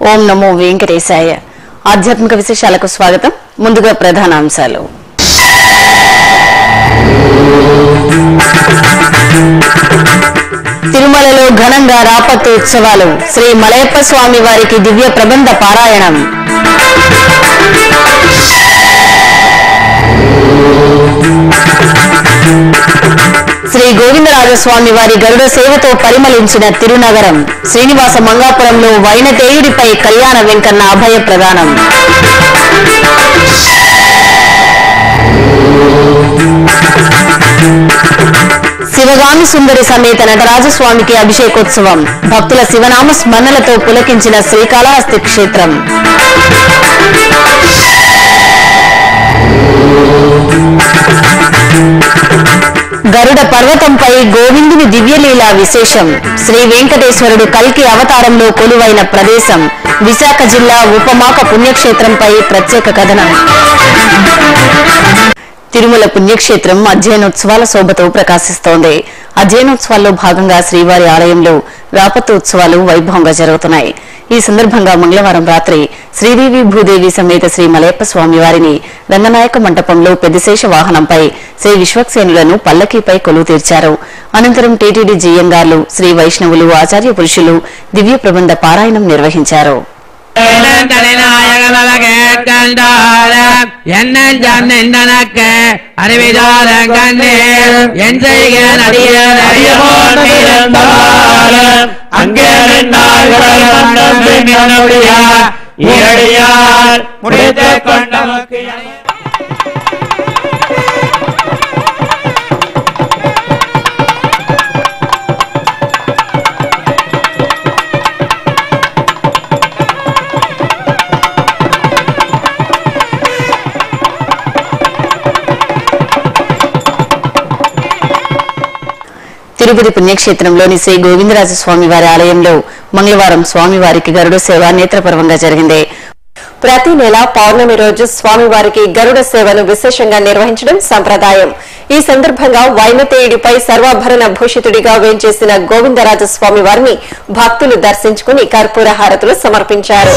ఓం నమో వెంకటేశాయ ఆధ్యాత్మిక విశేషాలకు స్వాగతం ముందుగా ప్రధాన అంశాలు తిరుమలలో ఘనంగా రాపత్తు ఉత్సవాలు శ్రీ మలయప్ప స్వామి వారికి దివ్య ప్రబంధ పారాయణం శ్రీ గోవిందరాజస్వామి వారి గరుడ సేవతో పరిమళించిన తిరునగరం శ్రీనివాస మంగాపురంలో వైనతేయుడిపై కళ్యాణ వెంకన్న అభయ ప్రదానం శివగామి సుందరి సమేత నటరాజస్వామికి అభిషేకోత్సవం భక్తుల శివనామ స్మరణలతో పులకించిన శ్రీకాళహస్తి క్షేత్రం గరుడ పర్వతంపై గోవిందుని దివ్యలీలా విశేషం శ్రీ వెంకటేశ్వరుడు కల్కి అవతారంలో కొలువైన ప్రదేశం విశాఖ జిల్లా ఉపమాక పుణ్యక్షేత్రంపై ప్రత్యేక కథనం తిరుమల పుణ్యక్షేత్రం అధ్యయనోత్సవాల శోభతో ప్రకాశిస్తోంది అధ్యయనోత్సవాల్లో భాగంగా శ్రీవారి ఆలయంలో రాపత్తు ఉత్సవాలు వైభవంగా జరుగుతున్నాయి ఈ సందర్భంగా మంగళవారం రాత్రి శ్రీదేవి భూదేవి సమేత శ్రీ మలయప్ప స్వామి వారిని రంగనాయక మంటపంలో పెద్దశేష వాహనంపై శ్రీ విశ్వక్సేనులను పల్లకీపై కొలువు తీర్చారు అనంతరం టీటీడీ జీఎంగార్లు శ్రీ వైష్ణవులు ఆచార్య పురుషులు దివ్య ప్రబంధ పారాయణం నిర్వహించారు என்னக்கு அறிவிதாரம் கண்ணே என் செய்க அங்கே இரடியார் முடித்துக் கொண்டவர்க்கு తిరుపతి పుణ్యక్షేత్రంలోని శ్రీ గోవిందరాజ స్వామి వారి ఆలయంలో మంగళవారం స్వామివారికి గరుడ సేవ నేత్రపర్వంగా జరిగింది ప్రతి నెల పౌర్ణమి రోజు స్వామివారికి గరుడ సేవను విశేషంగా నిర్వహించడం సంప్రదాయం ఈ సందర్భంగా వైనతేయుడిపై సర్వాభరణ భూషితుడిగా వేంచేసిన గోవిందరాజ స్వామి వారిని భక్తులు దర్శించుకుని కర్పూర హారతులు సమర్పించారు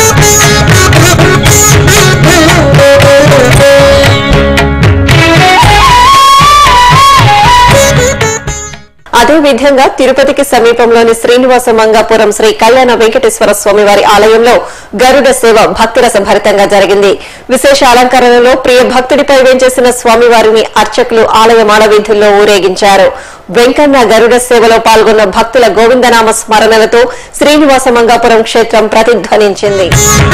అదే విధంగా తిరుపతికి సమీపంలోని శ్రీనివాస మంగాపురం శ్రీ కళ్యాణ వెంకటేశ్వర స్వామి వారి ఆలయంలో గరుడ సేవ భక్తురస భరితంగా జరిగింది విశేష అలంకరణలో ప్రియ భక్తుడిపై వేంచేసిన స్వామివారిని అర్చకులు ఆలయ మాడవీధుల్లో ఊరేగించారు వెంకన్న గరుడ సేవలో పాల్గొన్న భక్తుల గోవిందనామ స్మరణలతో శ్రీనివాస మంగాపురం క్షేత్రం ప్రతిధ్వనించింది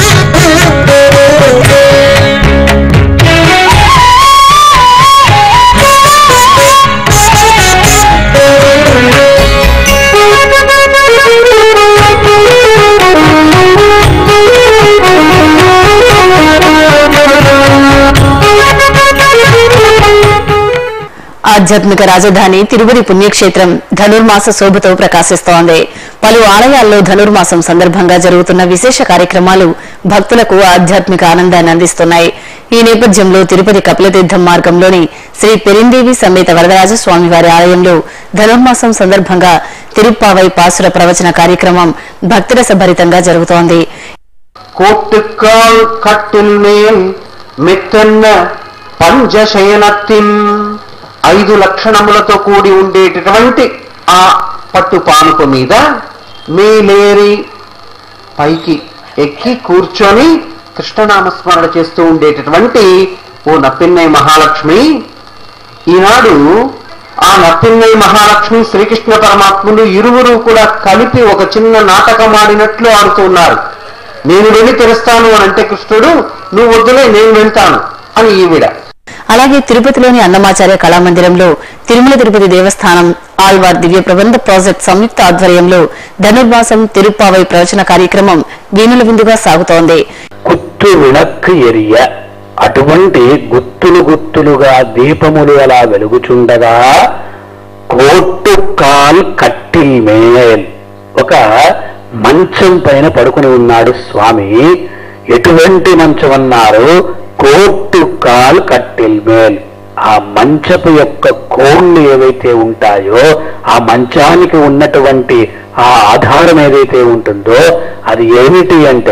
ఆధ్యాత్మిక రాజధాని తిరుపతి పుణ్యక్షేత్రం ధనుర్మాస శోభతో ప్రకాశిస్తోంది పలు ఆలయాల్లో ధనుర్మాసం సందర్భంగా జరుగుతున్న విశేష కార్యక్రమాలు భక్తులకు ఆధ్యాత్మిక ఆనందాన్ని అందిస్తున్నాయి ఈ నేపథ్యంలో తిరుపతి కపిలతీర్థం మార్గంలోని శ్రీ పెరిందేవి సమేత వరదరాజ స్వామి వారి ఆలయంలో ధనుర్మాసం సందర్భంగా తిరుప్పావై పాసుర ప్రవచన కార్యక్రమం భక్తురస భరితంగా జరుగుతోంది கோட்டுக்கால் கட்டில் மேல் మెత్తన్న పంచశయనత్తిన్ ఐదు లక్షణములతో కూడి ఉండేటటువంటి ఆ పట్టు పానుపు మీద మేలేరి పైకి ఎక్కి కూర్చొని కృష్ణనామస్మరణ చేస్తూ ఉండేటటువంటి ఓ నప్పిన్నయ్య మహాలక్ష్మి ఈనాడు ఆ నప్పిన్నయ్య మహాలక్ష్మి శ్రీకృష్ణ పరమాత్ములు ఇరువురు కూడా కలిపి ఒక చిన్న నాటకం ఆడినట్లు ఆడుతున్నారు నేను వెళ్ళి తెరుస్తాను అని అంటే కృష్ణుడు నువ్వు వద్దులే నేను వెళ్తాను అని ఈవిడ అలాగే తిరుపతిలోని అన్నమాచార్య కళామందిరంలో తిరుమల తిరుపతి దేవస్థానం ఆళ్వార్ దివ్య ప్రబంధ ప్రాజెక్ట్ సంయుక్త ఆధ్వర్యంలో ధనుర్మాసం తిరుప్పావై ప్రవచన కార్యక్రమం వీణుల విందుగా సాగుతోంది కుత్తు విளக்கு ఎరియ అటువంటి గుత్తులు గుత్తులుగా దీపములు అలా వెలుగుచుండగా కోట్టు కాల్ కట్టిల్ మేల్ ఒక మంచం పైన పడుకుని ఉన్నాడు స్వామి ఎటువంటి మంచం అన్నారు కోట్టు కాల్ కట్టిల్ మేల్ ఆ మంచపు యొక్క కోళ్ళు ఏవైతే ఉంటాయో ఆ మంచానికి ఉన్నటువంటి ఆ ఆధారం ఏదైతే ఉంటుందో అది ఏమిటి అంటే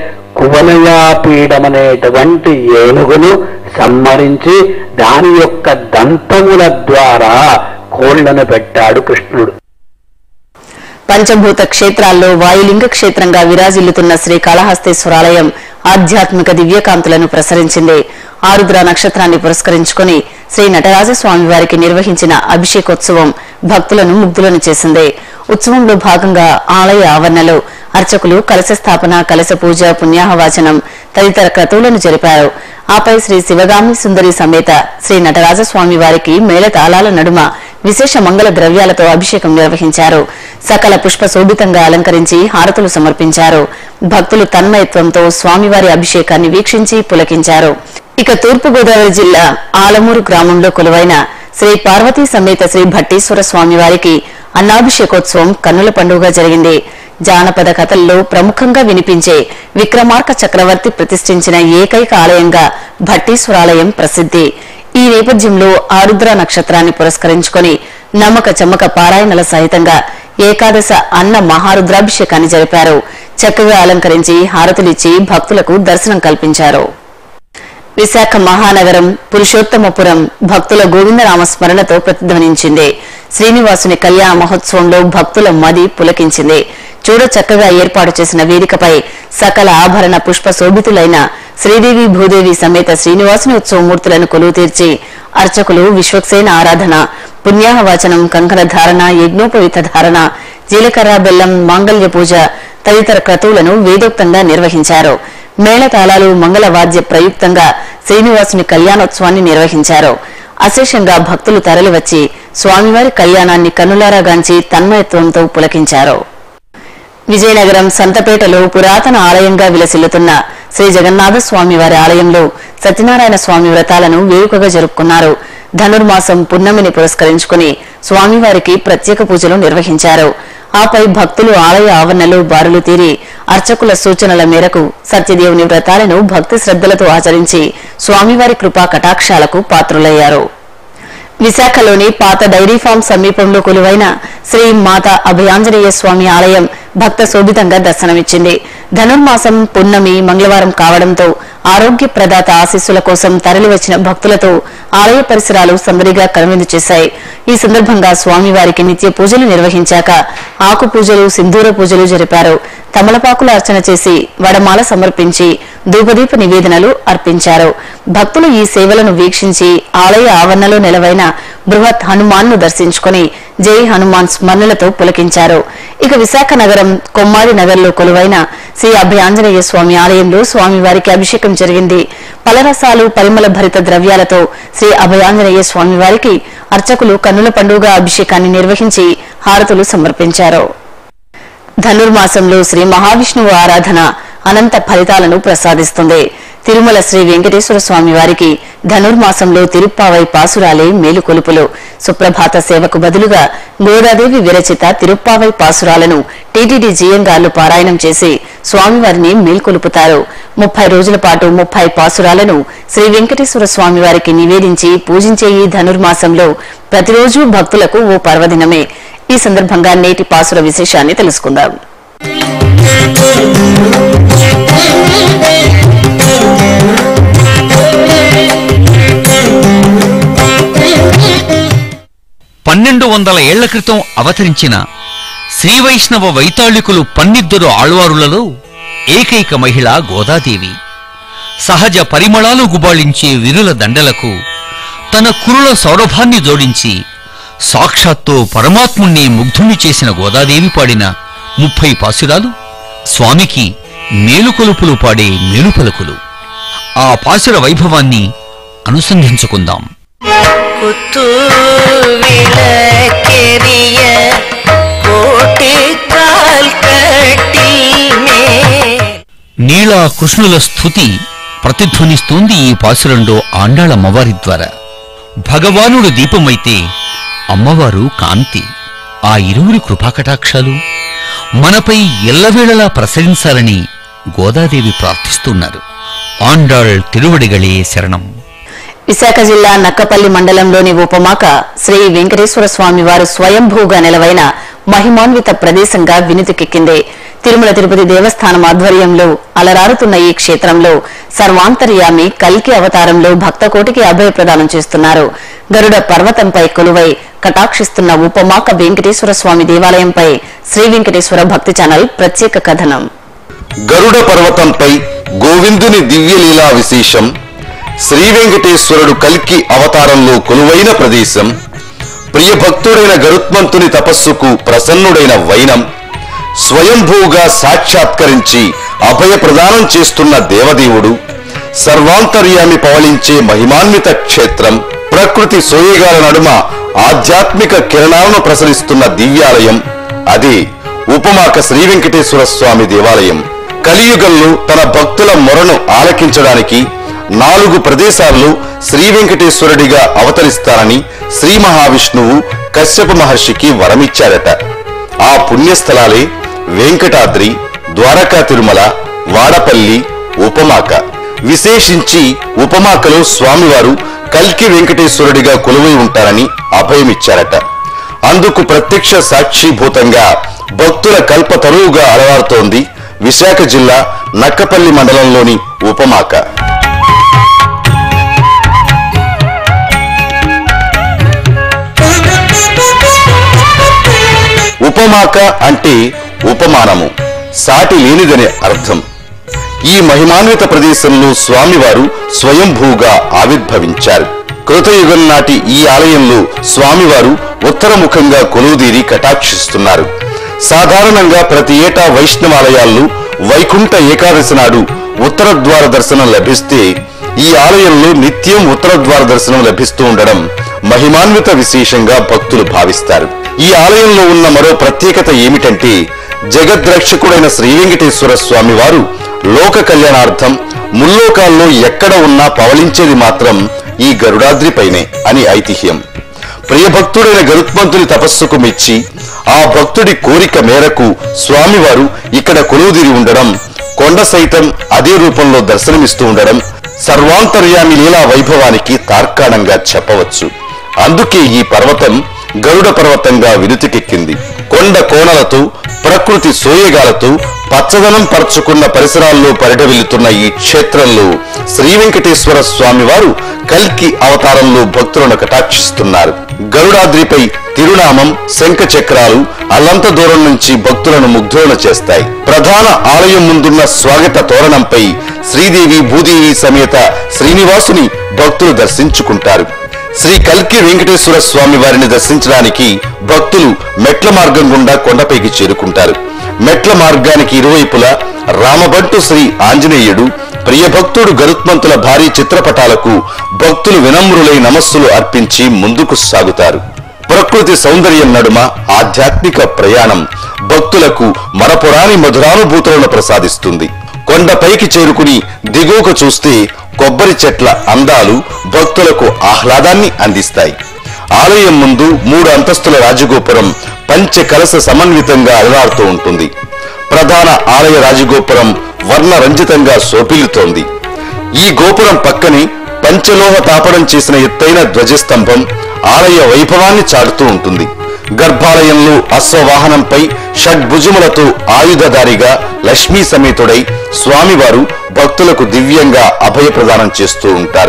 కువలయాపీడమనేటువంటి ఏనుగును సంహరించి దాని యొక్క దంతముల ద్వారా కోళ్లను పెట్టాడు కృష్ణుడు పంచభూత క్షేత్రాల్లో వాయులింగ క్షేత్రంగా విరాజిల్లుతున్న శ్రీ కాళహస్తేశ్వరాలయం ఆధ్యాత్మిక దివ్యకాంతులను ప్రసరించింది ఆరుద్ర నక్షత్రాన్ని పురస్కరించుకుని శ్రీ నటరాజస్వామి వారికి నిర్వహించిన అభిషేకోత్సవం భక్తులను ముగ్ధులను చేసింది ఉత్సవంలో భాగంగా ఆలయ ఆవరణలో అర్చకులు కలశ స్థాపన కలశ పూజ పుణ్యాహవాచనం తదితర క్రతువులను జరిపారు ఆపై శ్రీ శివగామి సుందరి సమేత శ్రీ నటరాజస్వామి వారికి మేళతాళాల నడుమ విశేష మంగళ ద్రవ్యాలతో అభిషేకం నిర్వహించారు సకల పుష్ప శోభితంగా అలంకరించి హారతులు సమర్పించారు భక్తులు తన్మయత్వంతో స్వామివారి అభిషేకాన్ని వీక్షించి పులకించారు ఇక తూర్పుగోదావరి జిల్లా ఆలమూరు గ్రామంలో కొలువైన శ్రీ పార్వతీ సమేత శ్రీ భట్టేశ్వర స్వామి వారికి అన్నాభిషేకోత్సవం కన్నుల పండుగ జరిగింది జానపద కథల్లో ప్రముఖంగా వినిపించే విక్రమార్క చక్రవర్తి ప్రతిష్ఠించిన ఏకైక ఆలయంగా భట్టేశ్వరాలయం ప్రసిద్ధి ఈ నేపథ్యంలో ఆరుద్ర నక్షత్రాన్ని పురస్కరించుకొని నమ్మక చమ్మక పారాయణల సహితంగా ఏకాదశ అన్న మహారుద్రాభిషేకాన్ని జరిపారు చక్కగా అలంకరించి హారతులిచ్చి భక్తులకు దర్శనం కల్పించారు విశాఖ మహానగరం పురుషోత్తమపురం భక్తుల గోవిందనామ స్మరణతో ప్రతిధ్వనించింది శ్రీనివాసుని కళ్యాణ మహోత్సవంలో భక్తుల మది పులకించింది చూడ చక్కగా ఏర్పాటు చేసిన వేదికపై సకల ఆభరణ పుష్ప శోభితులైన శ్రీదేవి భూదేవి సమేత శ్రీనివాసుని ఉత్సవమూర్తులను కొలువు తీర్చి అర్చకులు విశ్వక్సేన ఆరాధన పుణ్యాహవాచనం కంకణ ధారణ యజ్ఞోపవీత ధారణ జీలకర్ర బెల్లం మాంగళ్య పూజ తదితర క్రతువులను వేదోక్తంగా నిర్వహించారు మేళతాళాలు మంగళవాద్య ప్రయుక్తంగా శ్రీనివాసుని కళ్యాణోత్సవాన్ని నిర్వహించారు అశేషంగా భక్తులు తరలివచ్చి స్వామివారి కళ్యాణాన్ని కన్నులారా గాంచి తన్మయత్వంతో పులకించారు విజయనగరం సంతపేటలో పురాతన ఆలయంగా విలసిల్లుతున్న శ్రీ జగన్నాథ స్వామి వారి ఆలయంలో సత్యనారాయణ స్వామి వ్రతాలను వేడుకగా జరుపుకున్నారు ధనుర్మాసం పున్నమిని పురస్కరించుకుని స్వామివారికి ప్రత్యేక పూజలు నిర్వహించారు ఆపై భక్తులు ఆలయ ఆవరణలో బారులు తీరి అర్చకుల సూచనల మేరకు సత్యదేవుని వ్రతాలను భక్తి శ్రద్ధలతో ఆచరించి స్వామివారి కృపా కటాక్షాలకు పాత్రులయ్యారు విశాఖలోని పాత డైరీ ఫామ్ సమీపంలో కొలువైన శ్రీ మాత అభయాంజనేయ స్వామి ఆలయం భక్త శోభితంగా దర్శనమిచ్చింది ధనుర్మాసం పున్నమి మంగళవారం కావడంతో ఆరోగ్య ప్రదాత ఆశీస్సుల కోసం తరలివచ్చిన భక్తులతో ఆలయ పరిసరాలు సందడిగా కనువిందు చేశాయి ఈ సందర్భంగా స్వామివారికి నిత్య పూజలు నిర్వహించాక ఆకు పూజలు సింధూర పూజలు జరిపారు తమలపాకుల అర్చన చేసి వడమాల సమర్పించి ధూపదీప నివేదనలు అర్పించారు భక్తులు ఈ సేవలను వీక్షించి ఆలయ ఆవరణలో నెలవైన బృహత్ హనుమాన్ ను దర్శించుకుని జై హనుమాన్ స్మరణలతో పులకించారు ఇక విశాఖ నగరం కొమ్మాడి నగర్లో కొలువైన శ్రీ అభయాంజనేయ స్వామి ఆలయంలో స్వామివారికి అభిషేకం జరిగింది పలరసాలు పరిమళ భరిత ద్రవ్యాలతో శ్రీ అభయాంజనేయ స్వామివారికి అర్చకులు కన్నుల పండుగ అభిషేకాన్ని నిర్వహించి హారతులు సమర్పించారు ధనుర్మాసంలో శ్రీ మహావిష్ణువు ఆరాధన అనంత ఫలితాలను ప్రసాదిస్తుంది తిరుమల శ్రీ వెంకటేశ్వర స్వామి వారికి ధనుర్మాసంలో తిరుప్పావై పాసురాలే మేలుకొలుపులు సుప్రభాత సేవకు బదులుగా గోదాదేవి విరచిత తిరుప్పావై పాసురాలను టీటీడీ జీఎంగార్లు పారాయణం చేసి స్వామివారిని మేల్కొలుపుతారు ముప్పై రోజుల పాటు ముప్పై పాసురాలను శ్రీ వెంకటేశ్వర స్వామి వారికి నివేదించి పూజించే ఈ ధనుర్మాసంలో ప్రతిరోజు భక్తులకు ఓ పర్వదినమే ఈ సందర్భంగా నేటి పాసుర విశేషాన్ని తెలుసుకుందాం పన్నెండు వందల ఏళ్ల క్రితం అవతరించిన శ్రీవైష్ణవ వైతాళికులు పన్నిద్దరు ఆళ్వారులలో ఏకైక మహిళ గోదాదేవి సహజ పరిమళాలు గుబాళించే విరుల దండలకు తన కురుల సౌరభాన్ని జోడించి సాక్షాత్తు పరమాత్ముణ్ణి ముగ్ధుణ్ణి చేసిన గోదాదేవి పాడిన ముప్పై పాసురాలు స్వామికి మేలుకొలుపులు పాడే మేలుపలుకులు ఆ పాసుర వైభవాన్ని అనుసంధించుకుందాం குத்து விளக்கெரிய கோட்டிக்கால் கட்டில் மேல் నీలా కృష్ణుల స్థుతి ప్రతిధ్వనిస్తోంది ఈ పాసురంలో ఆండాళమ్మవారి ద్వారా భగవానుడు దీపమైతే అమ్మవారు కాంతి ఆ ఇరువురి కృపాకటాక్షాలు మనపై ఎల్లవేళలా ప్రసరించాలని గోదాదేవి ప్రార్థిస్తున్నారు ఆండాళ్ తిరువడిగళే శరణం విశాఖ జిల్లా నక్కపల్లి మండలంలోని ఉపమాక శ్రీ వెంకటేశ్వర స్వామి వారు స్వయంభూగా నెలవైన మహిమాన్విత ప్రదేశంగా వినుతికెక్కింది తిరుమల తిరుపతి దేవస్థానం ఆధ్వర్యంలో అలరారుతున్న ఈ క్షేత్రంలో సర్వాంతర్యామి కల్కి అవతారంలో భక్తకోటికి అభయ ప్రదానం చేస్తున్నారు గరుడ పర్వతంపై కొలువై కటాక్షిస్తున్న ఉపమాక వెంకటేశ్వర స్వామి దేవాలయంపై శ్రీ వెంకటేశ్వర భక్తి ఛానల్ ప్రత్యేక కథనం గరుడ పర్వతంపై గోవిందుని దివ్యలీలా విశేషం శ్రీ వెంకటేశ్వరుడు కల్కి అవతారంలో కొలువైన ప్రదేశం ప్రియభక్తుడైన గరుత్మంతుని తపస్సుకు ప్రసన్నుడైన వైనం స్వయంభూగా సాక్షాత్కరించి అభయ ప్రదానం చేస్తున్న దేవదేవుడు సర్వాంతర్యామి పవళించే మహిమాన్విత క్షేత్రం ప్రకృతి సోయగాల నడుమ ఆధ్యాత్మిక కిరణాలను ప్రసరిస్తున్న దివ్యాలయం అదే ఉపమాక శ్రీ వెంకటేశ్వర స్వామి దేవాలయం కలియుగంలో తన భక్తుల మొరను ఆలకించడానికి నాలుగు ప్రదేశాల్లో శ్రీ వెంకటేశ్వరుడిగా అవతరిస్తానని శ్రీ మహావిష్ణువు కశ్యప మహర్షికి వరమిచ్చారట ఆ పుణ్యస్థలాలే వెంకటాద్రి ద్వారకా తిరుమల వాడపల్లి ఉపమాక విశేషించి ఉపమాకలో స్వామివారు కల్కి వెంకటేశ్వరుడిగా కొలువై ఉంటారని అభయమిచ్చారట అందుకు ప్రత్యక్ష సాక్షిభూతంగా భక్తుల కల్పతరువుగా అలవారుతోంది విశాఖ జిల్లా నక్కపల్లి మండలంలోని ఉపమాక ఉపమాక అంటే ఉపమానము సాటి లేనిదనే అర్థం ఈ మహిమాన్విత ప్రదేశంలో స్వామివారు స్వయంభూగా ఆవిర్భవించారు కృతయుగం నాటి ఈ ఆలయంలో స్వామివారు ఉత్తరముఖంగా కొలువుదీరి కటాక్షిస్తున్నారు సాధారణంగా ప్రతి ఏటా వైష్ణవాలయాల్లో వైకుంఠ ఏకాదశి నాడు ఉత్తర ద్వార దర్శనం లభిస్తే ఈ ఆలయంలో నిత్యం ఉత్తర ద్వార దర్శనం లభిస్తూ ఉండడం మహిమాన్విత విశేషంగా భక్తులు భావిస్తారు ఈ ఆలయంలో ఉన్న మరో ప్రత్యేకత ఏమిటంటే జగద్రక్షకుడైన శ్రీ వెంకటేశ్వర స్వామి వారు లోక కళ్యాణార్థం ముల్లోకాల్లో ఎక్కడ ఉన్నా పవలించేది మాత్రం ఈ గరుడాద్రిపైనే అని ఐతిహ్యం ప్రియభక్తుడైన గరుత్మంతుని తపస్సుకు మెచ్చి ఆ భక్తుడి కోరిక మేరకు స్వామివారు ఇక్కడ కొలువుదీరి ఉండడం కొండ సైతం అదే రూపంలో దర్శనమిస్తూ ఉండడం సర్వాంతర్యామి లీలా వైభవానికి తార్కాణంగా చెప్పవచ్చు అందుకే ఈ పర్వతం గరుడ పర్వతంగా వినుతికెక్కింది కొండ కోణలతో ప్రకృతి సోయగాలతో పచ్చదనం పరుచుకున్న పరిసరాల్లో పరిడవిల్లుతున్న ఈ క్షేత్రంలో శ్రీ వెంకటేశ్వర స్వామి వారు కల్కి అవతారంలో భక్తులను కటాక్షిస్తున్నారు గరుడాద్రిపై తిరునామం శంఖ చక్రాలు అల్లంత దూరం నుంచి భక్తులను ముగ్ధులను చేస్తాయి ప్రధాన ఆలయం ముందున్న స్వాగత తోరణంపై శ్రీదేవి భూదేవి సమేత శ్రీనివాసుని భక్తులు దర్శించుకుంటారు శ్రీ కల్కి వెంకటేశ్వర స్వామి వారిని దర్శించడానికి భక్తులు మెట్ల మార్గం గుండా కొండపైకి చేరుకుంటారు మెట్ల మార్గానికి ఇరువైపులా రామబంటు శ్రీ ఆంజనేయుడు ప్రియభక్తుడు గరుత్మంతుల భారీ చిత్రపటాలకు భక్తులు వినమ్రులై నమస్సులు అర్పించి ముందుకు సాగుతారు ప్రకృతి సౌందర్యం నడుమ ఆధ్యాత్మిక ప్రయాణం భక్తులకు మరపురాని మధురానుభూతులను ప్రసాదిస్తుంది కొండపైకి చేరుకుని దిగువకు చూస్తే కొబ్బరి చెట్ల అందాలు భక్తులకు ఆహ్లాదాన్ని అందిస్తాయి ఆలయం ముందు మూడు అంతస్తుల రాజగోపురం పంచ కలస సమన్వితంగా అలరాడుతూ ఉంటుంది ప్రధాన ఆలయ రాజగోపురం వర్ణ రంజితంగా శోభిల్లుతోంది ఈ గోపురం పక్కనే పంచలోహ తాపడం చేసిన ఎత్తైన ధ్వజస్తంభం ఆలయ వైభవాన్ని చాటుతూ ఉంటుంది గర్భాలయంలో అశ్వవాహనంపై షడ్భుజములతో ఆయుధధారిగా లక్ష్మీ సమేతుడై స్వామివారు భక్తులకు దివ్యంగా అభయ ప్రదానం చేస్తూ ఉంటారు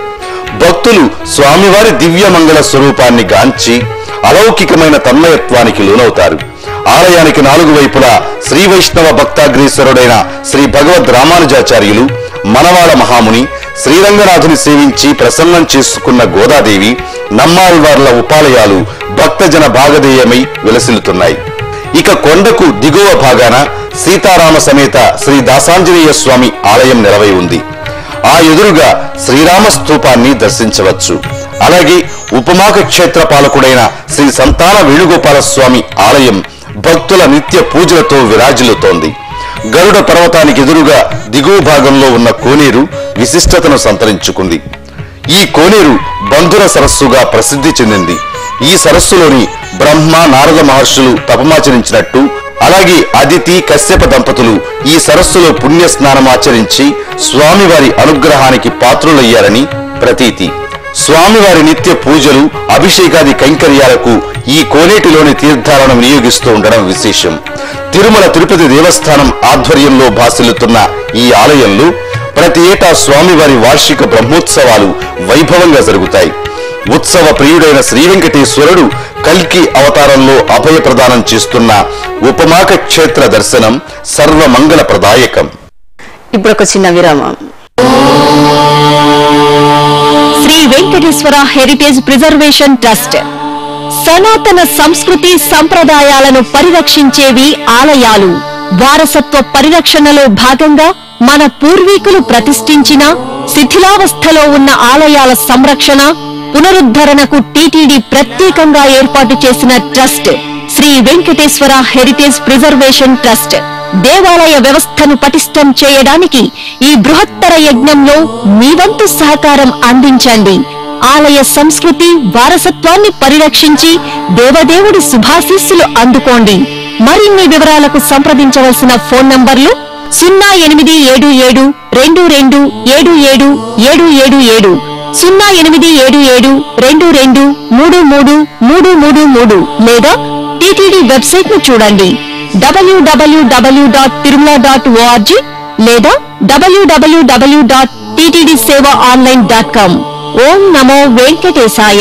భక్తులు స్వామివారి దివ్యమంగళ స్వరూపాన్ని గాంచి అలౌకికమైన తన్మయత్వానికి లోనవుతారు ఆలయానికి నాలుగు వైపులా శ్రీ వైష్ణవ భక్తాగ్రేశ్వరుడైన శ్రీ భగవద్ రామానుజాచార్యులు మనవాడ మహాముని శ్రీరంగనాథుని సేవించి ప్రసన్నం చేసుకున్న గోదాదేవి నమ్మాళ్వార్ల ఉపాలయాలు భక్తజన భాగధేయమై విలసిల్లుతున్నాయి ఇక కొండకు దిగువ భాగాన సీతారామ సమేత శ్రీ దాసాంజనేయ స్వామి ఆలయం నెలవై ఉంది ఆ ఎదురుగా శ్రీరామ స్తూపాన్ని దర్శించవచ్చు అలాగే ఉపమాక క్షేత్ర పాలకుడైన శ్రీ సంతాన వేణుగోపాల స్వామి ఆలయం భక్తుల నిత్య పూజలతో విరాజిల్లుతోంది గరుడ పర్వతానికి ఎదురుగా దిగువ భాగంలో ఉన్న కోనేరు విశిష్టతను సంతరించుకుంది ఈ కోనేరు బంధుర సరస్సుగా ప్రసిద్ధి చెందింది ఈ సరస్సులోని బ్రహ్మ నారద మహర్షులు తపమాచరించినట్టు అలాగే అదితి కశ్యప దంపతులు ఈ సరస్సులో పుణ్య స్నానమాచరించి స్వామివారి అనుగ్రహానికి పాత్రులయ్యారని ప్రతీతి స్వామివారి నిత్య పూజలు అభిషేకాది కైంకర్యాలకు ఈ కోనేటిలోని తీర్థాలను వినియోగిస్తూ ఉండడం విశేషం తిరుమల తిరుపతి దేవస్థానం ఆధ్వర్యంలో భాసిల్లుతున్న ఈ ఆలయంలో ప్రతి ఏటా స్వామివారి వార్షిక బ్రహ్మోత్సవాలు వైభవంగా జరుగుతాయి ఉత్సవ ప్రియుడైన శ్రీ వెంకటేశ్వరుడు కల్కి అవతారంలో అభయ ప్రదానం చేస్తున్న ఉపమాక క్షేత్ర దర్శనం సర్వమంగళ ప్రదాయకం ఇప్పుడు ఒక చిన్న విరామం Sri Venkateswara heritage preservation trust సనాతన సంస్కృతి సంప్రదాయాలను పరిరక్షించేవి ఆలయాలు వారసత్వ పరిరక్షణలో భాగంగా మన పూర్వీకులు ప్రతిష్ఠించిన శిథిలావస్థలో ఉన్న ఆలయాల సంరక్షణ పునరుద్ధరణకు టీటీడీ ప్రత్యేకంగా ఏర్పాటు చేసిన trust Sri Venkateswara heritage preservation trust దేవాలయ వ్యవస్థను పటిష్టం చేయడానికి ఈ బృహత్తర యజ్ఞంలో మీ వంతు సహకారం అందించండి ఆలయ సంస్కృతి వారసత్వాన్ని పరిరక్షించి దేవదేవుడి శుభాశీస్సులు అందుకోండి మరిన్ని వివరాలకు సంప్రదించవలసిన ఫోన్ నంబర్లు సున్నా ఎనిమిది ఏడు ఏడు రెండు రెండు ఏడు ఏడు ఏడు ఏడు ఏడు సున్నా ఎనిమిది ఏడు ఏడు రెండు రెండు మూడు మూడు మూడు మూడు మూడు లేదా టీటీడీ వెబ్సైట్ ను చూడండి డబ్ల్యూడబ్ల్యూడబ్ల్యూ డాట్ తిరుమల డాట్ ఓఆర్జీ లేదా డబ్ల్యూడబ్ల్యూడబ్ల్యూ dot TTD seva online dot com ఓం నమో వెంకటేశాయ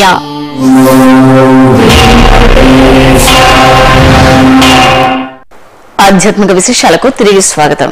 ఆధ్యాత్మిక విశేషాలకు తిరిగి స్వాగతం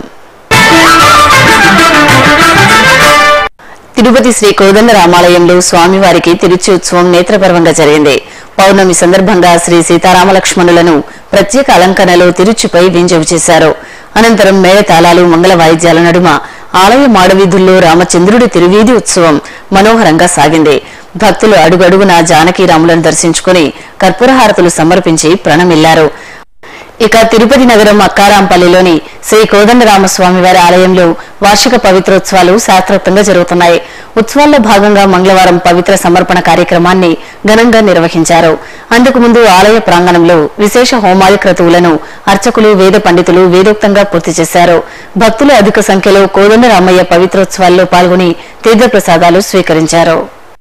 తిరుపతి శ్రీ కోదండ రామాలయంలో స్వామివారికి తిరుచి ఉత్సవం నేత్రపర్వంగా జరిగింది పౌర్ణమి సందర్భంగా శ్రీ సీతారామలక్ష్మణులను ప్రత్యేక అలంకరణలో తిరుచిపై వింజవి చేశారు అనంతరం మేళతాళాలు మంగళ వాయిద్యాల నడుమ ఆలయ మాడవీధుల్లో రామచంద్రుడి తిరువీధి ఉత్సవం మనోహరంగా సాగింది భక్తులు అడుగడుగునా జానకీరాములను దర్శించుకుని కర్పూరహారతులు సమర్పించి ప్రణమిల్లారు ఇక తిరుపతి నగరం అక్కారాంపల్లిలోని శ్రీ కోదండరామస్వామి వారి ఆలయంలో వార్షిక పవిత్రోత్సవాలు శాస్త్రోక్తంగా జరుగుతున్నాయి ఉత్సవాల్లో భాగంగా మంగళవారం పవిత్ర సమర్పణ కార్యక్రమాన్ని ఘనంగా నిర్వహించారు అందుకు ముందు ఆలయ ప్రాంగణంలో విశేష హోమాది క్రతువులను అర్చకులు వేద పండితులు వేదోక్తంగా పూర్తి చేశారు భక్తులు అధిక సంఖ్యలో కోదండరామయ్య పవిత్రోత్సవాల్లో పాల్గొని తీర్థప్రసాదాలు స్వీకరించారు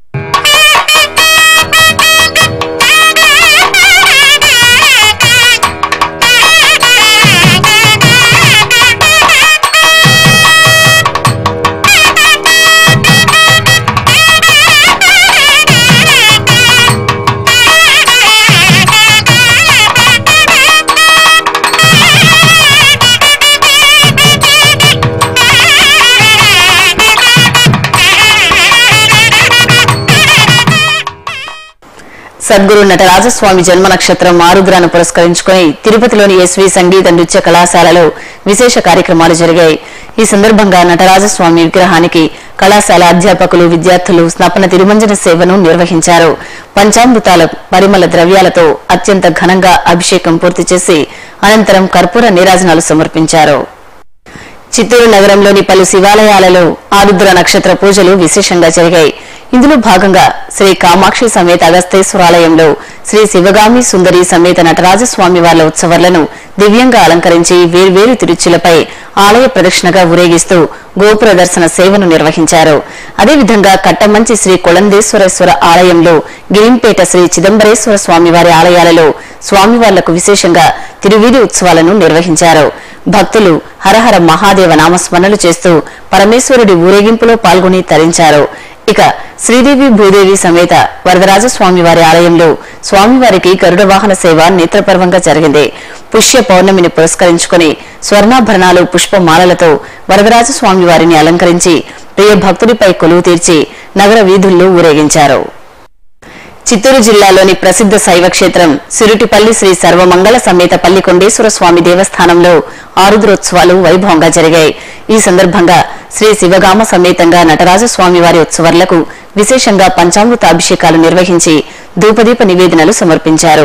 సద్గురు నటరాజస్వామి జన్మ నక్షత్రం ఆరుద్రాను పురస్కరించుకుని తిరుపతిలోని ఎస్వి సంగీత నృత్య కళాశాలలో విశేష కార్యక్రమాలు జరిగాయి ఈ సందర్భంగా నటరాజస్వామి విగ్రహానికి కళాశాల అధ్యాపకులు విద్యార్థులు స్నపన తిరుమంజన సేవను నిర్వహించారు పంచామృతాల పరిమళ ద్రవ్యాలతో అత్యంత ఘనంగా అభిషేకం పూర్తి చేసి అనంతరం కర్పూర నీరాజనాలు సమర్పించారు చిత్తూరు నగరంలోని పలు శివాలయాలలో ఆరుద్ర నక్షత్ర పూజలు విశేషంగా జరిగాయి ఇందులో భాగంగా శ్రీ కామాక్షి సమేత అగస్తేశ్వరాలయంలో శ్రీ శివగామి సుందరి సమేత నటరాజస్వామి వార్ల ఉత్సవాలను దివ్యంగా అలంకరించి వేర్వేరు తిరుచులపై ఆలయ ప్రదక్షిణగా ఊరేగిస్తూ గోపుర దర్శన సేవను నిర్వహించారు అదేవిధంగా కట్టమంచి శ్రీ కొళందేశ్వరేశ్వర ఆలయంలో గిరింపేట శ్రీ చిదంబరేశ్వర స్వామివారి ఆలయాలలో స్వామివార్లకు విశేషంగా తిరువీధి ఉత్సవాలను నిర్వహించారు భక్తులు హరహర మహాదేవ నామస్మరణలు చేస్తూ పరమేశ్వరుడి ఊరేగింపులో పాల్గొని తరించారు ఇక శ్రీదేవి భూదేవి సమేత వరదరాజ స్వామివారి ఆలయంలో స్వామివారికి గరుడ వాహన సేవ నేత్రపర్వంగా జరిగింది పుష్య పౌర్ణమిని పురస్కరించుకుని స్వర్ణాభరణాలు పుష్పమాలలతో వరదరాజ స్వామివారిని అలంకరించి ప్రియ భక్తుడిపై కొలువు తీర్చి నగర వీధుల్లో ఊరేగించారు చిత్తూరు జిల్లాలోని ప్రసిద్ధ శైవ క్షేత్రం సిరుటిపల్లి శ్రీ సర్వమంగళ సమేత పల్లికొండేశ్వర స్వామి దేవస్థానంలో ఆరుద్రోత్సవాలు వైభవంగా జరిగాయి ఈ సందర్భంగా శ్రీ శివగామ సమేతంగా నటరాజ స్వామివారి ఉత్సవాలకు విశేషంగా పంచామృత అభిషేకాలు నిర్వహించి ధూపదీప నివేదనలు సమర్పించారు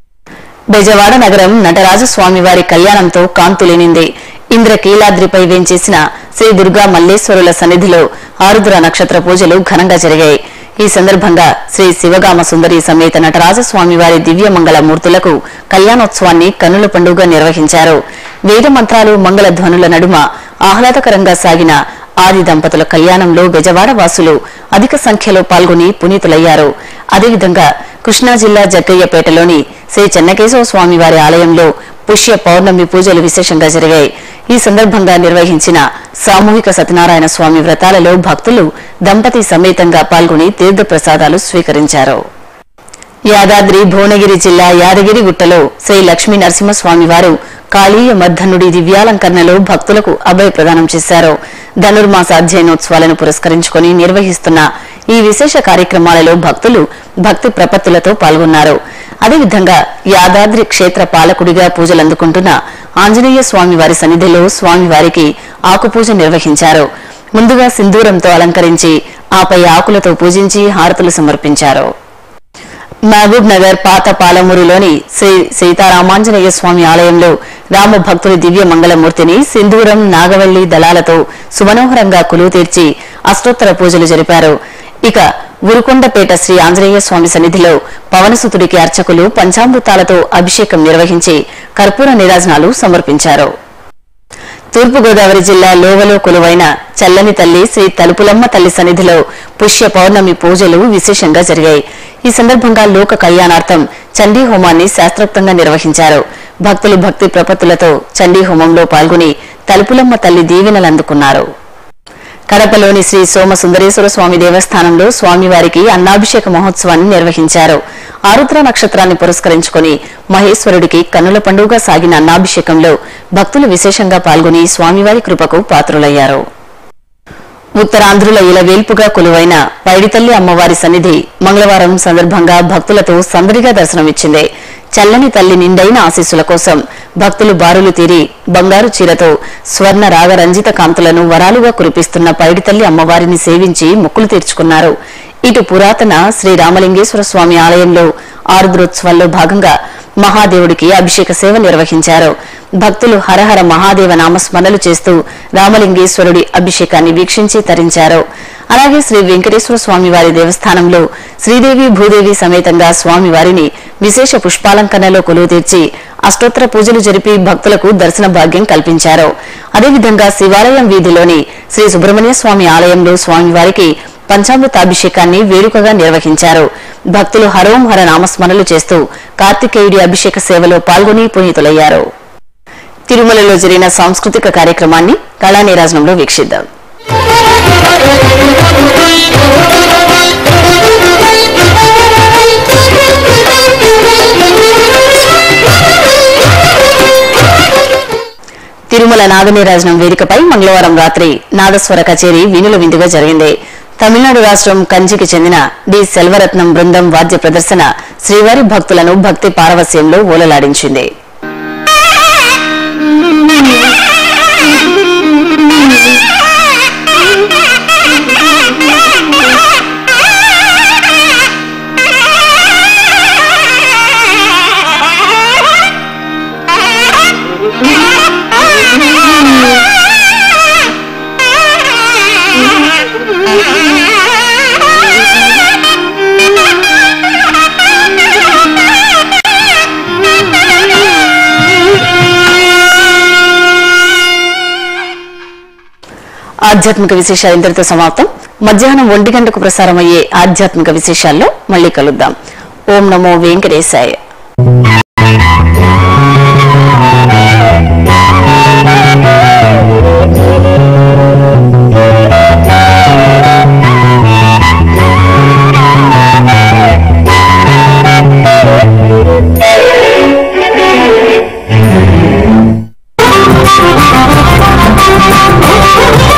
బెజవాడ నగరం నటరాజ స్వామివారి కళ్యాణంతో కాంతులేనింది ఇంద్రకీలాద్రిపై వేంచేసిన శ్రీ దుర్గా మల్లేశ్వరుల సన్నిధిలో ఆరుద్ర నక్షత్ర పూజలు ఘనంగా జరిగాయి ఈ సందర్భంగా శ్రీ శివగామ సుందరి సమేత నటరాజ స్వామివారి దివ్యమంగళ మూర్తులకు కళ్యాణోత్సవాన్ని కన్నుల పండుగ నిర్వహించారు వేద మంత్రాలు మంగళ ధ్వనుల నడుమ ఆహ్లాదకరంగా సాగిన ఆది దంపతుల కళ్యాణంలో బెజవాడ వాసులు అధిక సంఖ్యలో పాల్గొని పునీతులయ్యారు అదేవిధంగా కృష్ణా జిల్లా జగ్గయ్యపేటలోని శ్రీ చెన్నకేశవ స్వామి వారి ఆలయంలో పుష్య పౌర్ణమి పూజలు విశేషంగా జరిగాయి ఈ సందర్భంగా నిర్వహించిన సామూహిక సత్యనారాయణ స్వామి వ్రతాలలో భక్తులు దంపతి సమేతంగా పాల్గొని తీర్థ ప్రసాదాలు స్వీకరించారు యాదాద్రి భువనగిరి జిల్లా యాదగిరి గుట్టలో శ్రీ లక్ష్మీ నరసింహస్వామి వారు కాళీయ మర్ధనుడి దివ్యాలంకరణలో భక్తులకు అభయ ప్రదానం చేశారు ధనుర్మాస అధ్యయనోత్సవాలను పురస్కరించుకుని నిర్వహిస్తున్న ఈ విశేష కార్యక్రమాలలో భక్తులు భక్తి ప్రపత్తులతో పాల్గొన్నారు అదేవిధంగా యాదాద్రి క్షేత్ర పాలకుడిగా పూజలందుకుంటున్న ఆంజనేయ స్వామి వారి సన్నిధిలో స్వామివారికి ఆకుపూజ నిర్వహించారు ముందుగా సింధూరంతో అలంకరించి ఆపై ఆకులతో పూజించి హారతులు సమర్పించారు మహబూబ్ నగర్ పాత పాలమూరులోని శ్రీ సీతారామాంజనేయ స్వామి ఆలయంలో రామ భక్తుని దివ్య మంగళమూర్తిని సింధూరం నాగవల్లి దళాలతో సుమనోహరంగా కొలువు తీర్చి అష్టోత్తర పూజలు జరిపారు ఇక ఉరుకొండపేట శ్రీ ఆంజనేయ స్వామి సన్నిధిలో పవనసుతుడికి అర్చకులు పంచామృతాలతో అభిషేకం నిర్వహించి కర్పూర నిరాజనాలు సమర్పించారు తూర్పుగోదావరి జిల్లా లోవలో కొలువైన చల్లని తల్లి శ్రీ తలుపులమ్మ తల్లి సన్నిధిలో పుష్య పౌర్ణమి పూజలు విశేషంగా జరిగాయి ఈ సందర్భంగా లోక కళ్యాణార్థం చండీ హోమాన్ని శాస్త్రోక్తంగా నిర్వహించారు భక్తులు భక్తి ప్రపత్తులతో చండీ హోమంలో పాల్గొని తలుపులమ్మ తల్లి దీవెనలు అందుకున్నారు కడపలోని శ్రీ సోమ సుందరేశ్వర స్వామి దేవస్థానంలో స్వామివారికి అన్నాభిషేక మహోత్సవాన్ని నిర్వహించారు ఆరుద్ర నక్షత్రాన్ని పురస్కరించుకుని మహేశ్వరుడికి కన్నుల పండుగగా సాగిన అన్నాభిషేకంలో భక్తులు విశేషంగా పాల్గొని స్వామివారి కృపకు పాత్రులయ్యారు ఉత్తరాంధ్రుల ఇలవేల్పుగా కొలువైన పైడితల్లి అమ్మవారి సన్నిధి మంగళవారం సందర్భంగా భక్తులతో సందడిగా దర్శనమిచ్చింది చల్లని తల్లి నిండైన ఆశీస్సుల కోసం భక్తులు బారులు తీరి బంగారు చీరతో స్వర్ణ రాగరంజిత కాంతులను వరాలుగా కురిపిస్తున్న పైడితల్లి అమ్మవారిని సేవించి మొక్కులు తీర్చుకున్నారు ఇటు పురాతన శ్రీ రామలింగేశ్వర స్వామి ఆలయంలో ఆరుద్రోత్సవాల్లో భాగంగా మహాదేవుడికి అభిషేక సేవ నిర్వహించారు భక్తులు హరహర మహాదేవ నామస్మరణలు చేస్తూ రామలింగేశ్వరుడి అభిషేకాన్ని వీక్షించి తరించారు అలాగే శ్రీ వెంకటేశ్వర స్వామి వారి దేవస్థానంలో శ్రీదేవి భూదేవి సమేతంగా స్వామివారిని విశేష పుష్పాలంకరణలో కొలువు తీర్చి అష్టోత్తర పూజలు జరిపి భక్తులకు దర్శన భాగ్యం కల్పించారు అదేవిధంగా శివాలయం వీధిలోని శ్రీ సుబ్రహ్మణ్య స్వామి ఆలయంలో స్వామివారికి పంచామృతాభిషేకాన్ని వేడుకగా నిర్వహించారు భక్తులు హరోం హర నామస్మరణలు చేస్తూ కార్తికేయుడి అభిషేక సేవలో పాల్గొని పునీతులయ్యారు తిరుమలలో జరిగిన సాంస్కృతిక కార్యక్రమాన్ని కళానీరాజనంలో వీక్షిద్దాం తిరుమల నాగనీరాజనం వేదికపై మంగళవారం రాత్రి నాదస్వర కచేరీ వినుల విందుగా జరిగింది తమిళనాడు రాష్ట్రం కంచికి చెందిన డి సెల్వరత్నం బృందం వాద్య ప్రదర్శన శ్రీవారి భక్తులను భక్తి పారవస్యంలో ఓలలాడించింది ఆధ్యాత్మిక విశేషాలు ఇంతటితో సమాప్తం మధ్యాహ్నం ఒంటి గంటకు ప్రసారమయ్యే ఆధ్యాత్మిక విశేషాల్లో మళ్ళీ కలుద్దాం ఓం నమో వెంకటేశాయ Thank you.